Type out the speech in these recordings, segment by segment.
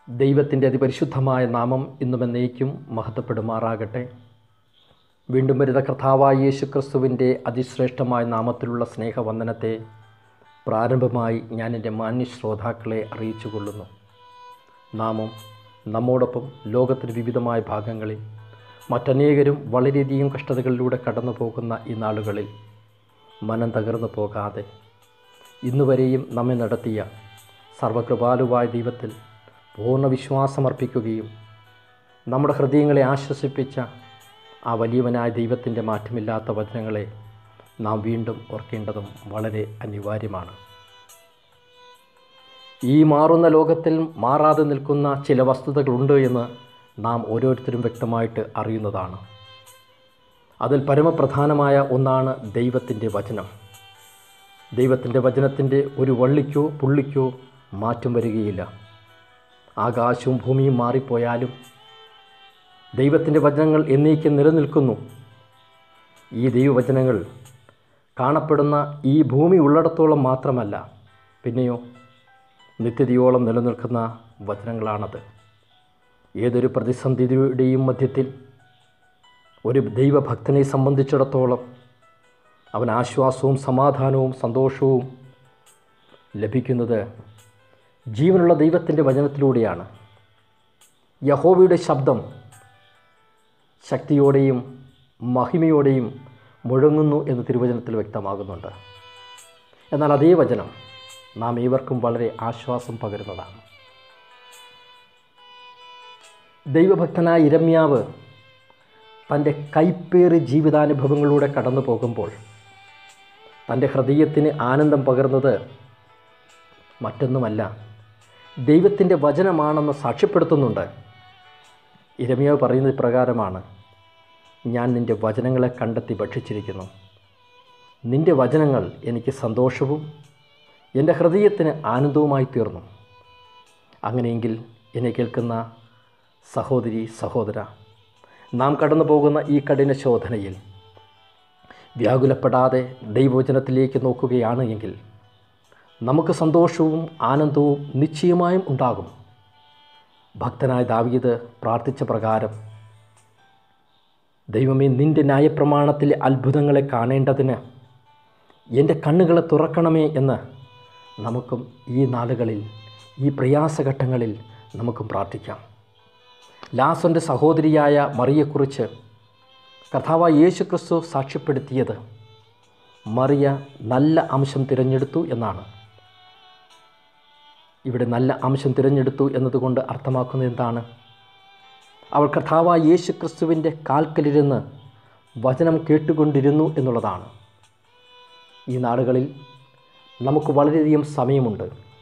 ദൈവത്തിൻ്റെ അതിപരിശുദ്ധമായ നാമം ഇന്നും എന്നേക്കും മഹത്വപ്പെടുമാറാകട്ടെ വീണ്ടും വരുന്ന കർത്താവായ യേശു ക്രിസ്തുവിൻ്റെ അതിശ്രേഷ്ഠമായ നാമത്തിലുള്ള സ്നേഹവന്ദനത്തെ പ്രാരംഭമായി ഞാൻ എൻ്റെ മാന്യ ശ്രോതാക്കളെ അറിയിച്ചു കൊള്ളുന്നു നാമം നമ്മോടൊപ്പം ലോകത്തിൻ്റെ വിവിധമായ ഭാഗങ്ങളിൽ മറ്റനേകരും വളരെയധികം കഷ്ടതകളിലൂടെ കടന്നു പോകുന്ന ഈ നാളുകളിൽ മനം തകർന്നു പോകാതെ ഇന്നുവരെയും നമ്മെ നടത്തിയ സർവകൃപാലുവായ ദൈവത്തിൽ പൂർണ്ണ വിശ്വാസമർപ്പിക്കുകയും നമ്മുടെ ഹൃദയങ്ങളെ ആശ്വസിപ്പിച്ച ആ വലിയവനായ ദൈവത്തിൻ്റെ മാറ്റമില്ലാത്ത വചനങ്ങളെ നാം വീണ്ടും ഓർക്കേണ്ടതും വളരെ അനിവാര്യമാണ് ഈ മാറുന്ന ലോകത്തിൽ മാറാതെ നിൽക്കുന്ന ചില വസ്തുതകളുണ്ട് എന്ന് നാം ഓരോരുത്തരും വ്യക്തമായിട്ട് അറിയുന്നതാണ് അതിൽ പരമപ്രധാനമായ ഒന്നാണ് ദൈവത്തിൻ്റെ വചനം ദൈവത്തിൻ്റെ വചനത്തിൻ്റെ ഒരു വള്ളിക്കോ പുള്ളിക്കോ മാറ്റം വരികയില്ല ആകാശവും ഭൂമിയും മാറിപ്പോയാലും ദൈവത്തിൻ്റെ വചനങ്ങൾ എന്നേക്കും നിലനിൽക്കുന്നു ഈ ദൈവവചനങ്ങൾ കാണപ്പെടുന്ന ഈ ഭൂമി ഉള്ളിടത്തോളം മാത്രമല്ല പിന്നെയോ നിത്യതയോളം നിലനിൽക്കുന്ന വചനങ്ങളാണത് ഏതൊരു പ്രതിസന്ധിയുടെയും മധ്യത്തിൽ ഒരു ദൈവഭക്തനെ സംബന്ധിച്ചിടത്തോളം അവൻ ആശ്വാസവും സമാധാനവും സന്തോഷവും ലഭിക്കുന്നത് ജീവനുള്ള ദൈവത്തിൻ്റെ വചനത്തിലൂടെയാണ് യഹോവയുടെ ശബ്ദം ശക്തിയോടെയും മഹിമയോടെയും മുഴങ്ങുന്നു എന്ന് തിരുവചനത്തിൽ വ്യക്തമാകുന്നുണ്ട് എന്നാൽ അതേ വചനം നാം ഏവർക്കും വളരെ ആശ്വാസം പകരുന്നതാണ് ദൈവഭക്തനായ ഇരമ്യാവ് തൻ്റെ കൈപ്പേറി ജീവിതാനുഭവങ്ങളിലൂടെ കടന്നു പോകുമ്പോൾ തൻ്റെ ഹൃദയത്തിന് ആനന്ദം പകർന്നത് മറ്റൊന്നുമല്ല ദൈവത്തിൻ്റെ വചനമാണെന്ന് സാക്ഷ്യപ്പെടുത്തുന്നുണ്ട് ഇരമ്യാവ് പറയുന്നത് പ്രകാരമാണ് ഞാൻ നിൻ്റെ വചനങ്ങളെ കണ്ടെത്തി ഭക്ഷിച്ചിരിക്കുന്നു നിൻ്റെ വചനങ്ങൾ എനിക്ക് സന്തോഷവും എൻ്റെ ഹൃദയത്തിന് ആനന്ദവുമായി തീർന്നു അങ്ങനെയെങ്കിൽ എന്നെ കേൾക്കുന്ന സഹോദരി സഹോദര നാം കടന്നു പോകുന്ന ഈ കഠിന ശോധനയിൽ വ്യാകുലപ്പെടാതെ ദൈവവചനത്തിലേക്ക് നോക്കുകയാണ് എങ്കിൽ നമുക്ക് സന്തോഷവും ആനന്ദവും നിശ്ചയമായും ഉണ്ടാകും ഭക്തനായ ദാവീദ് പ്രാർത്ഥിച്ച പ്രകാരം ദൈവമേ നിൻ്റെ ന്യായപ്രമാണത്തിലെ അത്ഭുതങ്ങളെ കാണേണ്ടതിന് എൻ്റെ കണ്ണുകളെ തുറക്കണമേ എന്ന് നമുക്കും ഈ നാളുകളിൽ ഈ പ്രയാസഘട്ടങ്ങളിൽ നമുക്കും പ്രാർത്ഥിക്കാം ലാസൻ്റെ സഹോദരിയായ മറിയെക്കുറിച്ച് കർത്താവായ യേശു ക്രിസ്തു സാക്ഷ്യപ്പെടുത്തിയത് മറിയ നല്ല അംശം തിരഞ്ഞെടുത്തു എന്നാണ് ഇവിടെ നല്ല അംശം തിരഞ്ഞെടുത്തു എന്നതുകൊണ്ട് അർത്ഥമാക്കുന്നത് എന്താണ് അവൾ കർത്താവായ യേശു ക്രിസ്തുവിൻ്റെ കാൽക്കലിരുന്ന് വചനം കേട്ടുകൊണ്ടിരുന്നു എന്നുള്ളതാണ് ഈ നാടുകളിൽ നമുക്ക് വളരെയധികം സമയമുണ്ട്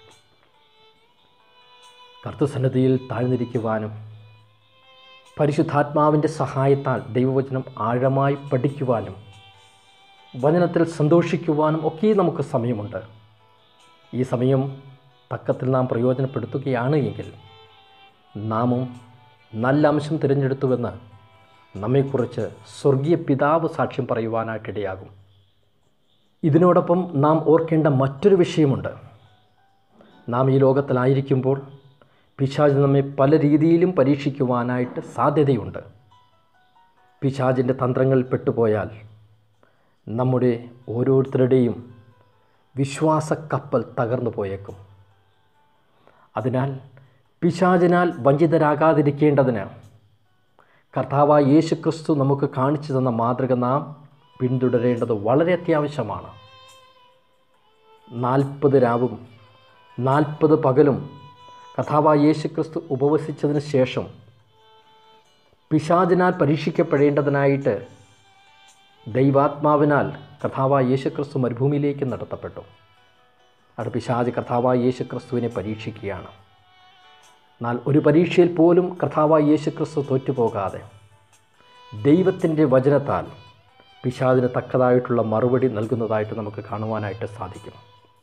കർത്തസന്നദ്ധിയിൽ താഴ്ന്നിരിക്കുവാനും പരിശുദ്ധാത്മാവിൻ്റെ സഹായത്താൽ ദൈവവചനം ആഴമായി പഠിക്കുവാനും വചനത്തിൽ സന്തോഷിക്കുവാനും ഒക്കെ നമുക്ക് സമയമുണ്ട് ഈ സമയം തക്കത്തിൽ നാം പ്രയോജനപ്പെടുത്തുകയാണ് എങ്കിൽ നാമും നല്ല അംശം തിരഞ്ഞെടുത്തുവെന്ന് നമ്മെക്കുറിച്ച് സ്വർഗീയ പിതാവ് സാക്ഷ്യം പറയുവാനായിട്ടിടയാകും ഇതിനോടൊപ്പം നാം ഓർക്കേണ്ട മറ്റൊരു വിഷയമുണ്ട് നാം ഈ ലോകത്തിലായിരിക്കുമ്പോൾ പിശാജ് നമ്മെ പല രീതിയിലും പരീക്ഷിക്കുവാനായിട്ട് സാധ്യതയുണ്ട് പിശാജിൻ്റെ തന്ത്രങ്ങളിൽ പെട്ടുപോയാൽ നമ്മുടെ ഓരോരുത്തരുടെയും വിശ്വാസ കപ്പൽ തകർന്നു പോയേക്കും അതിനാൽ പിശാചിനാൽ വഞ്ചിതരാകാതിരിക്കേണ്ടതിന് കർത്താവായ യേശു ക്രിസ്തു നമുക്ക് കാണിച്ചു തന്ന മാതൃക നാം പിന്തുടരേണ്ടത് വളരെ അത്യാവശ്യമാണ് നാൽപ്പത് രാവും നാൽപ്പത് പകലും കഥാവായ യേശു ക്രിസ്തു ഉപവസിച്ചതിന് ശേഷം പിശാചിനാൽ പരീക്ഷിക്കപ്പെടേണ്ടതിനായിട്ട് ദൈവാത്മാവിനാൽ കഥാവായ യേശു ക്രിസ്തു മരുഭൂമിയിലേക്ക് നടത്തപ്പെട്ടു അവിടെ പിശാജ് കർത്താവായ യേശു ക്രിസ്തുവിനെ പരീക്ഷിക്കുകയാണ് എന്നാൽ ഒരു പരീക്ഷയിൽ പോലും കർത്താവായ യേശു ക്രിസ്തു തോറ്റുപോകാതെ ദൈവത്തിൻ്റെ വചനത്താൽ പിശാദിന് തക്കതായിട്ടുള്ള മറുപടി നൽകുന്നതായിട്ട് നമുക്ക് കാണുവാനായിട്ട് സാധിക്കും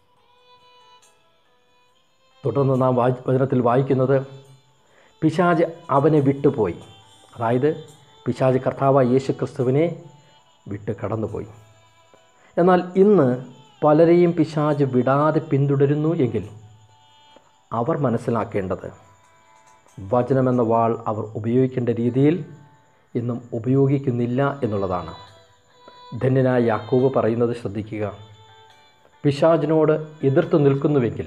തുടർന്ന് നാം വായി വചനത്തിൽ വായിക്കുന്നത് പിശാജ് അവനെ വിട്ടുപോയി അതായത് പിശാജ് കർത്താവായ യേശു ക്രിസ്തുവിനെ വിട്ട് കടന്നുപോയി എന്നാൽ ഇന്ന് പലരെയും പിശാജ് വിടാതെ പിന്തുടരുന്നു എങ്കിൽ അവർ മനസ്സിലാക്കേണ്ടത് വചനമെന്ന വാൾ അവർ ഉപയോഗിക്കേണ്ട രീതിയിൽ ഇന്നും ഉപയോഗിക്കുന്നില്ല എന്നുള്ളതാണ് ധന്യനായ യാക്കോബ് പറയുന്നത് ശ്രദ്ധിക്കുക പിശാചിനോട് എതിർത്ത് നിൽക്കുന്നുവെങ്കിൽ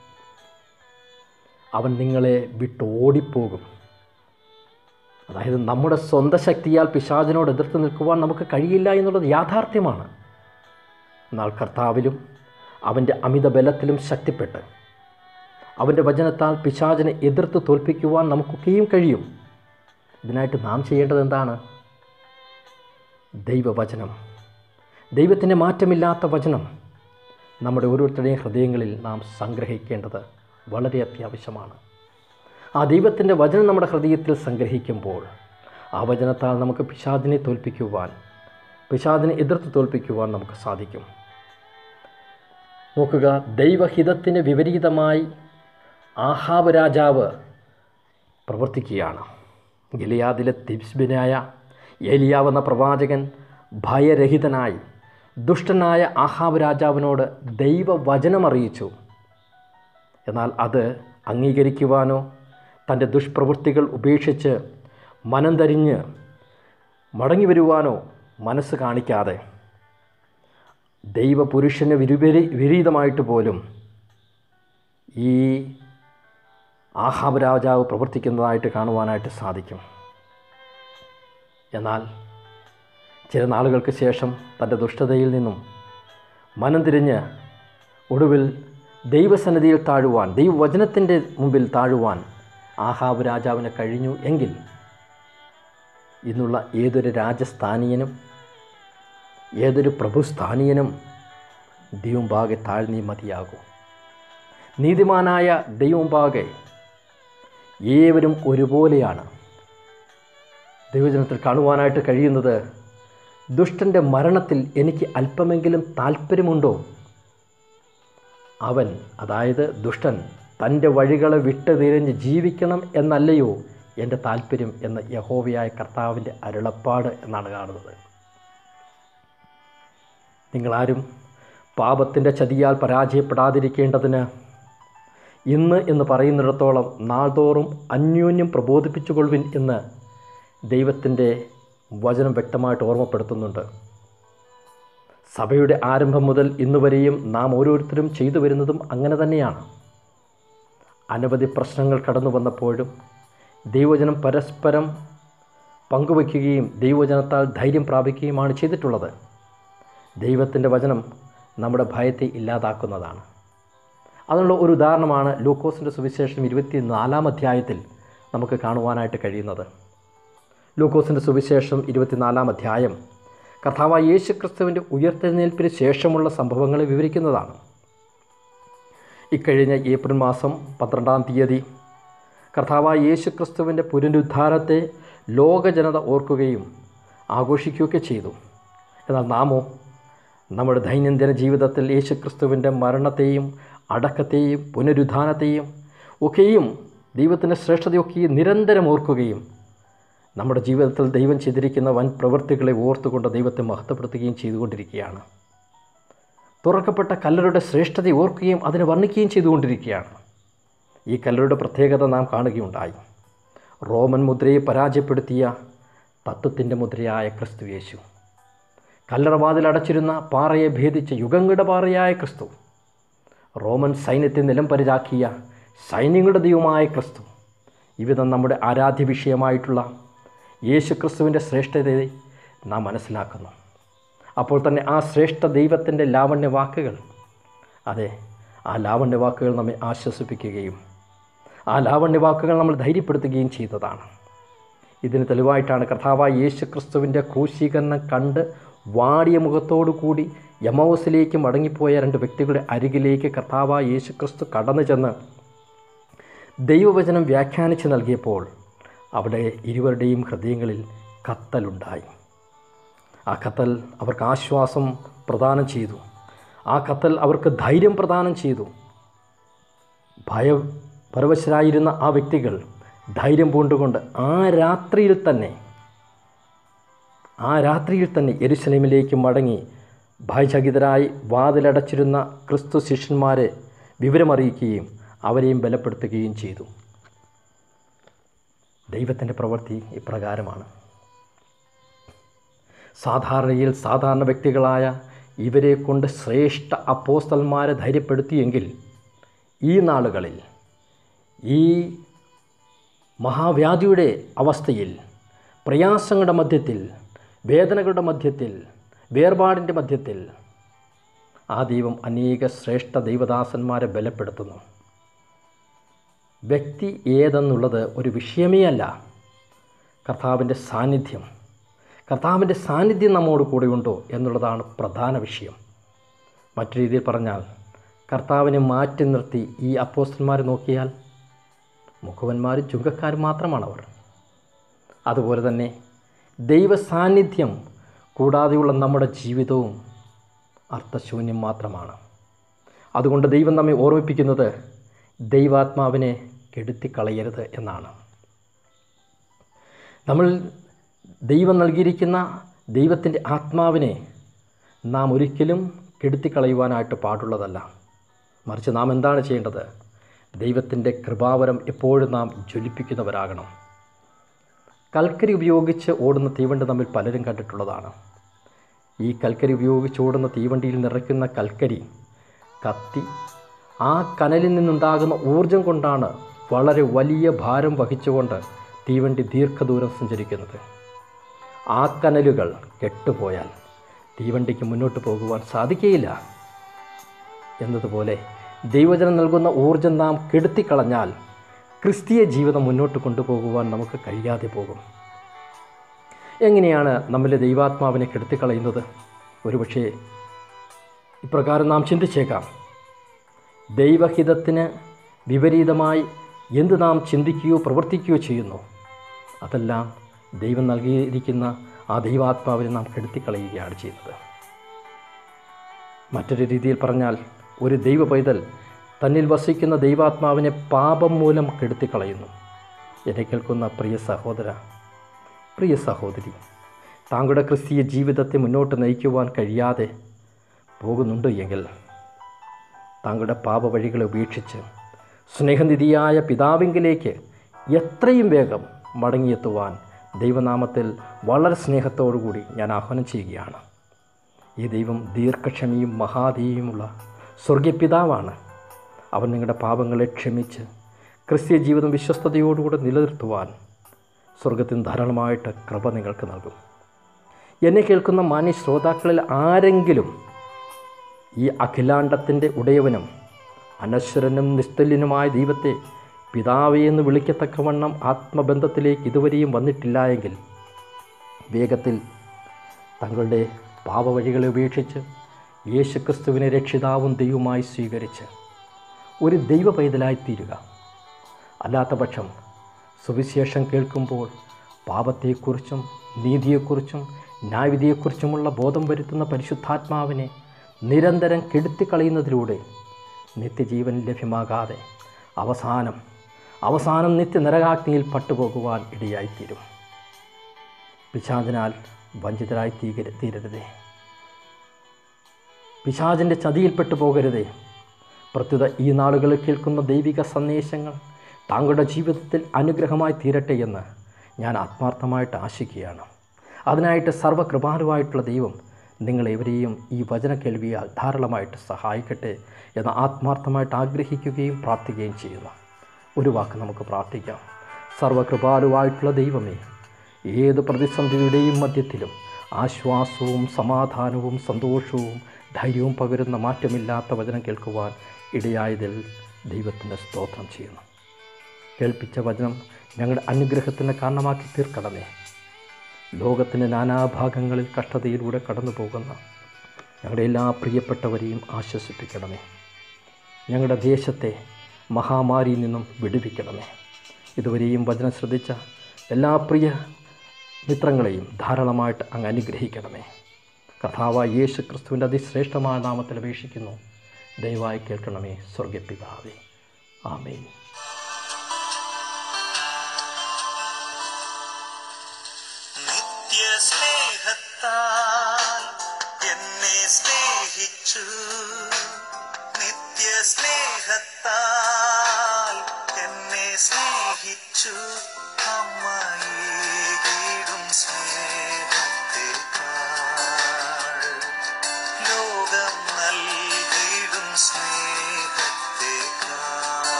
അവൻ നിങ്ങളെ വിട്ടോടിപ്പോകും അതായത് നമ്മുടെ സ്വന്തം ശക്തിയാൽ പിശാചിനോട് എതിർത്ത് നിൽക്കുവാൻ നമുക്ക് കഴിയില്ല എന്നുള്ളത് യാഥാർത്ഥ്യമാണ് എന്നാൽ കർത്താവിലും അവൻ്റെ അമിത ബലത്തിലും ശക്തിപ്പെട്ട് അവൻ്റെ വചനത്താൽ പിശാചിനെ എതിർത്ത് തോൽപ്പിക്കുവാൻ നമുക്കൊക്കെയും കഴിയും ഇതിനായിട്ട് നാം ചെയ്യേണ്ടത് എന്താണ് ദൈവവചനം ദൈവത്തിൻ്റെ മാറ്റമില്ലാത്ത വചനം നമ്മുടെ ഓരോരുത്തരുടെയും ഹൃദയങ്ങളിൽ നാം സംഗ്രഹിക്കേണ്ടത് വളരെ അത്യാവശ്യമാണ് ആ ദൈവത്തിൻ്റെ വചനം നമ്മുടെ ഹൃദയത്തിൽ സംഗ്രഹിക്കുമ്പോൾ ആ വചനത്താൽ നമുക്ക് പിശാദിനെ തോൽപ്പിക്കുവാൻ പിശാദിനെ എതിർത്ത് തോൽപ്പിക്കുവാൻ നമുക്ക് സാധിക്കും നോക്കുക ദൈവഹിതത്തിന് വിപരീതമായി ആഹാബ് രാജാവ് പ്രവർത്തിക്കുകയാണ് ഗിലിയാദിലെ തിബ്സ്ബിനായ ഏലിയാവ് എന്ന പ്രവാചകൻ ഭയരഹിതനായി ദുഷ്ടനായ ആഹാബ് രാജാവിനോട് ദൈവവചനം അറിയിച്ചു എന്നാൽ അത് അംഗീകരിക്കുവാനോ തൻ്റെ ദുഷ്പ്രവൃത്തികൾ ഉപേക്ഷിച്ച് മനം തരിഞ്ഞ് മടങ്ങി വരുവാനോ മനസ്സ് കാണിക്കാതെ ദൈവപുരുഷന് വിരുപരി വിപരീതമായിട്ട് പോലും ഈ ആഹാബ് രാജാവ് പ്രവർത്തിക്കുന്നതായിട്ട് കാണുവാനായിട്ട് സാധിക്കും എന്നാൽ ചില നാളുകൾക്ക് ശേഷം തൻ്റെ ദുഷ്ടതയിൽ നിന്നും മനം തിരിഞ്ഞ് ഒടുവിൽ ദൈവസന്നിധിയിൽ താഴുവാൻ ദൈവവചനത്തിൻ്റെ മുമ്പിൽ താഴുവാൻ ആഹാബ് രാജാവിന് കഴിഞ്ഞു എങ്കിൽ ഇന്നുള്ള ഏതൊരു രാജസ്ഥാനീയനും ഏതൊരു പ്രഭുസ്ഥാനീയനും ദൈവംബാകെ താഴ്ന്നീ മതിയാകൂ നീതിമാനായ ദൈവംബാകെ ഏവരും ഒരുപോലെയാണ് ദൈവജനത്തിൽ കാണുവാനായിട്ട് കഴിയുന്നത് ദുഷ്ടൻ്റെ മരണത്തിൽ എനിക്ക് അല്പമെങ്കിലും താല്പര്യമുണ്ടോ അവൻ അതായത് ദുഷ്ടൻ തൻ്റെ വഴികളെ വിട്ട് തിരിഞ്ഞ് ജീവിക്കണം എന്നല്ലയോ എൻ്റെ താല്പര്യം എന്ന യഹോവയായ കർത്താവിൻ്റെ അരുളപ്പാട് എന്നാണ് കാണുന്നത് നിങ്ങളാരും പാപത്തിൻ്റെ ചതിയാൽ പരാജയപ്പെടാതിരിക്കേണ്ടതിന് ഇന്ന് എന്ന് പറയുന്നിടത്തോളം നാൾതോറും അന്യോന്യം പ്രബോധിപ്പിച്ചുകൊള്ളുവിൻ എന്ന് ദൈവത്തിൻ്റെ വചനം വ്യക്തമായിട്ട് ഓർമ്മപ്പെടുത്തുന്നുണ്ട് സഭയുടെ ആരംഭം മുതൽ ഇന്നുവരെയും നാം ഓരോരുത്തരും ചെയ്തു വരുന്നതും അങ്ങനെ തന്നെയാണ് അനവധി പ്രശ്നങ്ങൾ കടന്നു വന്നപ്പോഴും ദൈവജനം പരസ്പരം പങ്കുവയ്ക്കുകയും ദൈവജനത്താൽ ധൈര്യം പ്രാപിക്കുകയുമാണ് ചെയ്തിട്ടുള്ളത് ദൈവത്തിൻ്റെ വചനം നമ്മുടെ ഭയത്തെ ഇല്ലാതാക്കുന്നതാണ് അതിനുള്ള ഒരു ഉദാഹരണമാണ് ലൂക്കോസിൻ്റെ സുവിശേഷം ഇരുപത്തി നാലാം അധ്യായത്തിൽ നമുക്ക് കാണുവാനായിട്ട് കഴിയുന്നത് ലൂക്കോസിൻ്റെ സുവിശേഷം ഇരുപത്തിനാലാം അധ്യായം കർത്താവായ യേശു ക്രിസ്തുവിൻ്റെ ഉയർത്തെഴുന്നേൽപ്പിന് ശേഷമുള്ള സംഭവങ്ങളെ വിവരിക്കുന്നതാണ് ഇക്കഴിഞ്ഞ ഏപ്രിൽ മാസം പന്ത്രണ്ടാം തീയതി കർത്താവായ യേശു ക്രിസ്തുവിൻ്റെ പുനരുദ്ധാരത്തെ ലോക ജനത ഓർക്കുകയും ആഘോഷിക്കുകയൊക്കെ ചെയ്തു എന്നാൽ നാമോ നമ്മുടെ ദൈനംദിന ജീവിതത്തിൽ യേശു ക്രിസ്തുവിൻ്റെ മരണത്തെയും അടക്കത്തെയും പുനരുദ്ധാനത്തെയും ഒക്കെയും ദൈവത്തിൻ്റെ ശ്രേഷ്ഠതയൊക്കെയും നിരന്തരം ഓർക്കുകയും നമ്മുടെ ജീവിതത്തിൽ ദൈവം ചെയ്തിരിക്കുന്ന വൻ പ്രവൃത്തികളെ ഓർത്തുകൊണ്ട് ദൈവത്തെ മഹത്വപ്പെടുത്തുകയും ചെയ്തുകൊണ്ടിരിക്കുകയാണ് തുറക്കപ്പെട്ട കല്ലറുടെ ശ്രേഷ്ഠത ഓർക്കുകയും അതിനെ വർണ്ണിക്കുകയും ചെയ്തുകൊണ്ടിരിക്കുകയാണ് ഈ കല്ലറുടെ പ്രത്യേകത നാം കാണുകയുണ്ടായി റോമൻ മുദ്രയെ പരാജയപ്പെടുത്തിയ തത്വത്തിൻ്റെ മുദ്രയായ ക്രിസ്തു യേശു കല്ലറവാതിൽ അടച്ചിരുന്ന പാറയെ ഭേദിച്ച യുഗങ്ങളുടെ പാറയായ ക്രിസ്തു റോമൻ സൈന്യത്തെ നിലം പരിചാക്കിയ സൈന്യങ്ങളുടെ ദൈവമായ ക്രിസ്തു ഇവിധം നമ്മുടെ ആരാധ്യ വിഷയമായിട്ടുള്ള യേശു ക്രിസ്തുവിൻ്റെ ശ്രേഷ്ഠതയെ നാം മനസ്സിലാക്കുന്നു അപ്പോൾ തന്നെ ആ ശ്രേഷ്ഠ ദൈവത്തിൻ്റെ ലാവണ്യ വാക്കുകൾ അതെ ആ ലാവണ്യ വാക്കുകൾ നമ്മെ ആശ്വസിപ്പിക്കുകയും ആ ലാവണ്യ വാക്കുകൾ നമ്മൾ ധൈര്യപ്പെടുത്തുകയും ചെയ്തതാണ് ഇതിന് തെളിവായിട്ടാണ് കർത്താവായ യേശു ക്രിസ്തുവിൻ്റെ ക്രൂശീകരണം കണ്ട് വാടിയ മുഖത്തോടു കൂടി യമോസിലേക്ക് മടങ്ങിപ്പോയ രണ്ട് വ്യക്തികളുടെ അരികിലേക്ക് കർത്താവായ യേശു ക്രിസ്തു കടന്നു ചെന്ന് ദൈവവചനം വ്യാഖ്യാനിച്ച് നൽകിയപ്പോൾ അവിടെ ഇരുവരുടെയും ഹൃദയങ്ങളിൽ കത്തലുണ്ടായി ആ കത്തൽ അവർക്ക് ആശ്വാസം പ്രദാനം ചെയ്തു ആ കത്തൽ അവർക്ക് ധൈര്യം പ്രദാനം ചെയ്തു ഭയ പരവശരായിരുന്ന ആ വ്യക്തികൾ ധൈര്യം പൂണ്ടുകൊണ്ട് ആ രാത്രിയിൽ തന്നെ ആ രാത്രിയിൽ തന്നെ എരുസലേമിലേക്ക് മടങ്ങി ഭയചകിതരായി വാതിലടച്ചിരുന്ന ക്രിസ്തു ശിഷ്യന്മാരെ വിവരമറിയിക്കുകയും അവരെയും ബലപ്പെടുത്തുകയും ചെയ്തു ദൈവത്തിൻ്റെ പ്രവൃത്തി ഇപ്രകാരമാണ് സാധാരണയിൽ സാധാരണ വ്യക്തികളായ ഇവരെ കൊണ്ട് ശ്രേഷ്ഠ അപ്പോസ്തന്മാരെ ധൈര്യപ്പെടുത്തിയെങ്കിൽ ഈ നാളുകളിൽ ഈ മഹാവ്യാധിയുടെ അവസ്ഥയിൽ പ്രയാസങ്ങളുടെ മധ്യത്തിൽ വേദനകളുടെ മധ്യത്തിൽ വേർപാടിൻ്റെ മധ്യത്തിൽ ആ ദൈവം അനേക ശ്രേഷ്ഠ ദൈവദാസന്മാരെ ബലപ്പെടുത്തുന്നു വ്യക്തി ഏതെന്നുള്ളത് ഒരു വിഷയമേ അല്ല കർത്താവിൻ്റെ സാന്നിധ്യം കർത്താവിൻ്റെ സാന്നിധ്യം നമ്മോട് കൂടെയുണ്ടോ എന്നുള്ളതാണ് പ്രധാന വിഷയം മറ്റു രീതിയിൽ പറഞ്ഞാൽ കർത്താവിനെ മാറ്റി നിർത്തി ഈ അപ്പോസ്റ്റന്മാരെ നോക്കിയാൽ മുഖവന്മാരും ചുങ്കക്കാരും മാത്രമാണ് അവർ അതുപോലെ തന്നെ ദൈവ സാന്നിധ്യം കൂടാതെയുള്ള നമ്മുടെ ജീവിതവും അർത്ഥശൂന്യം മാത്രമാണ് അതുകൊണ്ട് ദൈവം നമ്മെ ഓർമ്മിപ്പിക്കുന്നത് ദൈവാത്മാവിനെ കെടുത്തിക്കളയരുത് എന്നാണ് നമ്മൾ ദൈവം നൽകിയിരിക്കുന്ന ദൈവത്തിൻ്റെ ആത്മാവിനെ നാം ഒരിക്കലും കെടുത്തിക്കളയുവാനായിട്ട് പാടുള്ളതല്ല മറിച്ച് നാം എന്താണ് ചെയ്യേണ്ടത് ദൈവത്തിൻ്റെ കൃപാവരം എപ്പോഴും നാം ജ്വലിപ്പിക്കുന്നവരാകണം കൽക്കരി ഉപയോഗിച്ച് ഓടുന്ന തീവണ്ടി നമ്മിൽ പലരും കണ്ടിട്ടുള്ളതാണ് ഈ കൽക്കരി ഉപയോഗിച്ച് ഓടുന്ന തീവണ്ടിയിൽ നിറയ്ക്കുന്ന കൽക്കരി കത്തി ആ കനലിൽ നിന്നുണ്ടാകുന്ന ഊർജം കൊണ്ടാണ് വളരെ വലിയ ഭാരം വഹിച്ചുകൊണ്ട് തീവണ്ടി ദീർഘദൂരം സഞ്ചരിക്കുന്നത് ആ കനലുകൾ കെട്ടുപോയാൽ തീവണ്ടിക്ക് മുന്നോട്ട് പോകുവാൻ സാധിക്കുകയില്ല എന്നതുപോലെ ദൈവജനം നൽകുന്ന ഊർജം നാം കെടുത്തിക്കളഞ്ഞാൽ ക്രിസ്തീയ ജീവിതം മുന്നോട്ട് കൊണ്ടുപോകുവാൻ നമുക്ക് കഴിയാതെ പോകും എങ്ങനെയാണ് നമ്മിലെ ദൈവാത്മാവിനെ കെടുത്തിക്കളയുന്നത് ഒരുപക്ഷേ ഇപ്രകാരം നാം ചിന്തിച്ചേക്കാം ദൈവഹിതത്തിന് വിപരീതമായി എന്ത് നാം ചിന്തിക്കുകയോ പ്രവർത്തിക്കുകയോ ചെയ്യുന്നു അതെല്ലാം ദൈവം നൽകിയിരിക്കുന്ന ആ ദൈവാത്മാവിനെ നാം കെടുത്തിക്കളയുകയാണ് ചെയ്യുന്നത് മറ്റൊരു രീതിയിൽ പറഞ്ഞാൽ ഒരു ദൈവ പൈതൽ തന്നിൽ വസിക്കുന്ന ദൈവാത്മാവിനെ പാപം മൂലം കെടുത്തിക്കളയുന്നു എന്നെ കേൾക്കുന്ന പ്രിയ സഹോദര പ്രിയ സഹോദരി താങ്കളുടെ ക്രിസ്തീയ ജീവിതത്തെ മുന്നോട്ട് നയിക്കുവാൻ കഴിയാതെ പോകുന്നുണ്ട് എങ്കിൽ താങ്കളുടെ പാപവഴികളെ ഉപേക്ഷിച്ച് സ്നേഹനിധിയായ പിതാവിങ്കിലേക്ക് എത്രയും വേഗം മടങ്ങിയെത്തുവാൻ ദൈവനാമത്തിൽ വളരെ സ്നേഹത്തോടുകൂടി ഞാൻ ആഹ്വാനം ചെയ്യുകയാണ് ഈ ദൈവം ദീർഘക്ഷമയും മഹാദീയുമുള്ള സ്വർഗീയപിതാവാണ് അവൻ നിങ്ങളുടെ പാപങ്ങളെ ക്ഷമിച്ച് ക്രിസ്തീയ ജീവിതം വിശ്വസ്തയോടുകൂടെ നിലനിർത്തുവാൻ സ്വർഗത്തിൽ ധാരാളമായിട്ട് കൃപ നിങ്ങൾക്ക് നൽകും എന്നെ കേൾക്കുന്ന മാന്യ ശ്രോതാക്കളിൽ ആരെങ്കിലും ഈ അഖിലാണ്ടത്തിൻ്റെ ഉടയവനും അനശ്വരനും നിസ്തുല്യനുമായ ദൈവത്തെ പിതാവേ എന്ന് വിളിക്കത്തക്കവണ്ണം ആത്മബന്ധത്തിലേക്ക് ഇതുവരെയും വന്നിട്ടില്ല എങ്കിൽ വേഗത്തിൽ തങ്ങളുടെ പാപവഴികളെ ഉപേക്ഷിച്ച് യേശുക്രിസ്തുവിനെ രക്ഷിതാവും ദൈവമായി സ്വീകരിച്ച് ഒരു ദൈവ പൈതലായി തീരുക അല്ലാത്ത പക്ഷം സുവിശേഷം കേൾക്കുമ്പോൾ പാപത്തെക്കുറിച്ചും നീതിയെക്കുറിച്ചും ന്യായവിധിയെക്കുറിച്ചുമുള്ള ബോധം വരുത്തുന്ന പരിശുദ്ധാത്മാവിനെ നിരന്തരം കെടുത്തിക്കളയുന്നതിലൂടെ നിത്യജീവൻ ലഭ്യമാകാതെ അവസാനം അവസാനം നിത്യനരകാഗ്നിയിൽ പട്ടുപോകുവാൻ ഇടയായിത്തീരും പിശാചിനാൽ വഞ്ചിതരായി തീര തീരരുതേ പിശാചിൻ്റെ ചതിയിൽപ്പെട്ടു പോകരുതേ പ്രത്യുത ഈ നാളുകളിൽ കേൾക്കുന്ന ദൈവിക സന്ദേശങ്ങൾ താങ്കളുടെ ജീവിതത്തിൽ അനുഗ്രഹമായി തീരട്ടെ എന്ന് ഞാൻ ആത്മാർത്ഥമായിട്ട് ആശിക്കുകയാണ് അതിനായിട്ട് സർവ്വകൃപാലുവായിട്ടുള്ള ദൈവം നിങ്ങളെവരെയും ഈ വചന കേൾവിയാൽ ധാരാളമായിട്ട് സഹായിക്കട്ടെ എന്ന് ആത്മാർത്ഥമായിട്ട് ആഗ്രഹിക്കുകയും പ്രാർത്ഥിക്കുകയും ചെയ്യുന്നു ഒരു വാക്ക് നമുക്ക് പ്രാർത്ഥിക്കാം സർവകൃപാലുവായിട്ടുള്ള ദൈവമേ ഏത് പ്രതിസന്ധിയുടെയും മധ്യത്തിലും ആശ്വാസവും സമാധാനവും സന്തോഷവും ധൈര്യവും പകരുന്ന മാറ്റമില്ലാത്ത വചനം കേൾക്കുവാൻ ഇടയായതിൽ ദൈവത്തിൻ്റെ സ്തോത്രം ചെയ്യുന്നു കേൾപ്പിച്ച വചനം ഞങ്ങളുടെ അനുഗ്രഹത്തിന് കാരണമാക്കി തീർക്കണമേ ലോകത്തിൻ്റെ നാനാഭാഗങ്ങളിൽ കഷ്ടതയിലൂടെ കടന്നു പോകുന്ന ഞങ്ങളുടെ എല്ലാ പ്രിയപ്പെട്ടവരെയും ആശ്വസിപ്പിക്കണമേ ഞങ്ങളുടെ ദേശത്തെ മഹാമാരിയിൽ നിന്നും വിടുവിക്കണമേ ഇതുവരെയും വചനം ശ്രദ്ധിച്ച എല്ലാ പ്രിയ മിത്രങ്ങളെയും ധാരാളമായിട്ട് അങ്ങ് അനുഗ്രഹിക്കണമേ കഥാവായ യേശു ക്രിസ്തുവിൻ്റെ അതിശ്രേഷ്ഠമായ നാമത്തിൽ അപേക്ഷിക്കുന്നു ദയവായി കേൾക്കണമേ സ്വർഗപിതാവേ ആമേൻ നിത്യസ്നേഹത്താൽ എന്നെ സ്നേഹിച്ചു നിത്യസ്നേഹത്താൽ എന്നെ സ്നേഹിച്ചു അമ്മ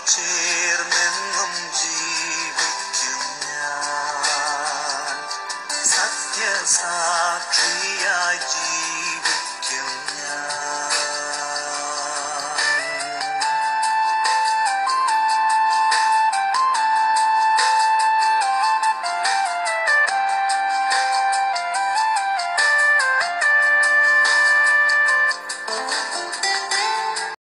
ചേർന്നു